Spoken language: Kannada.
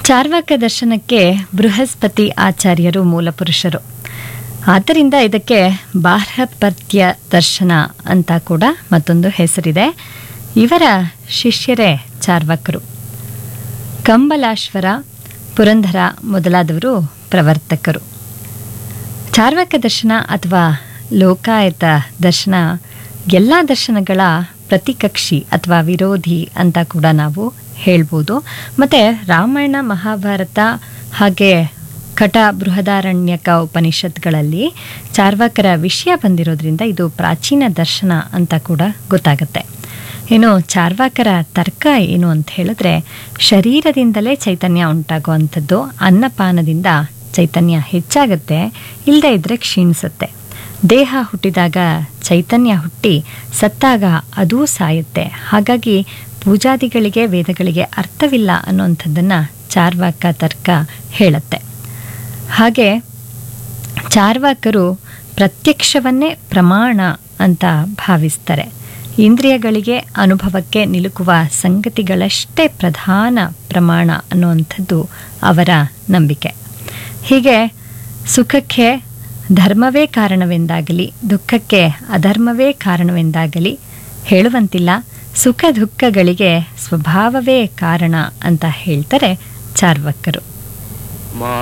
ಚಾರ್ವಾಕ ದರ್ಶನಕ್ಕೆ ಬೃಹಸ್ಪತಿ ಆಚಾರ್ಯರು ಮೂಲಪುರುಷರು ಆದ್ದರಿಂದ ಇದಕ್ಕೆ ಬಾಹ್ರಪತ್ಯ ದರ್ಶನ ಅಂತ ಕೂಡ ಮತ್ತೊಂದು ಹೆಸರಿದೆ ಇವರ ಶಿಷ್ಯರೇ ಚಾರ್ವಾಕರು ಕಂಬಲಾಶ್ವರ ಪುರಂದರ ಮೊದಲಾದವರು ಪ್ರವರ್ತಕರು ಚಾರ್ವಾಕ ದರ್ಶನ ಅಥವಾ ಲೋಕಾಯತ ದರ್ಶನ ಎಲ್ಲ ದರ್ಶನಗಳ ಪ್ರತಿಕಕ್ಷಿ ಅಥವಾ ವಿರೋಧಿ ಅಂತ ಕೂಡ ನಾವು ಹೇಳ್ಬೋದು ಮತ್ತು ರಾಮಾಯಣ ಮಹಾಭಾರತ ಹಾಗೆ ಕಟ ಬೃಹದಾರಣ್ಯಕ ಉಪನಿಷತ್ಗಳಲ್ಲಿ ಚಾರ್ವಾಕರ ವಿಷಯ ಬಂದಿರೋದ್ರಿಂದ ಇದು ಪ್ರಾಚೀನ ದರ್ಶನ ಅಂತ ಕೂಡ ಗೊತ್ತಾಗುತ್ತೆ ಇನ್ನು ಚಾರ್ವಾಕರ ತರ್ಕ ಏನು ಅಂತ ಹೇಳಿದ್ರೆ ಶರೀರದಿಂದಲೇ ಚೈತನ್ಯ ಉಂಟಾಗುವಂಥದ್ದು ಅನ್ನಪಾನದಿಂದ ಚೈತನ್ಯ ಹೆಚ್ಚಾಗುತ್ತೆ ಇಲ್ಲದೇ ಇದ್ದರೆ ಕ್ಷೀಣಿಸುತ್ತೆ ದೇಹ ಹುಟ್ಟಿದಾಗ ಚೈತನ್ಯ ಹುಟ್ಟಿ ಸತ್ತಾಗ ಅದೂ ಸಾಯುತ್ತೆ ಹಾಗಾಗಿ ಪೂಜಾದಿಗಳಿಗೆ ವೇದಗಳಿಗೆ ಅರ್ಥವಿಲ್ಲ ಅನ್ನುವಂಥದ್ದನ್ನು ಚಾರ್ವಾಕ ತರ್ಕ ಹೇಳುತ್ತೆ ಹಾಗೆ ಚಾರ್ವಾಕರು ಪ್ರತ್ಯಕ್ಷವನ್ನೇ ಪ್ರಮಾಣ ಅಂತ ಭಾವಿಸ್ತಾರೆ ಇಂದ್ರಿಯಗಳಿಗೆ ಅನುಭವಕ್ಕೆ ನಿಲುಕುವ ಸಂಗತಿಗಳಷ್ಟೇ ಪ್ರಧಾನ ಪ್ರಮಾಣ ಅನ್ನುವಂಥದ್ದು ಅವರ ನಂಬಿಕೆ ಹೀಗೆ ಸುಖಕ್ಕೆ ಧರ್ಮವೇ ಕಾರಣವೆಂದಾಗಲಿ ದುಃಖಕ್ಕೆ ಅಧರ್ಮವೇ ಕಾರಣವೆಂದಾಗಲಿ ಹೇಳುವಂತಿಲ್ಲ ಸುಖ ದುಃಖಗಳಿಗೆ ಸ್ವಭಾವವೇ ಕಾರಣ ಅಂತ ಹೇಳ್ತಾರೆ ಚಾರ್ವಕರು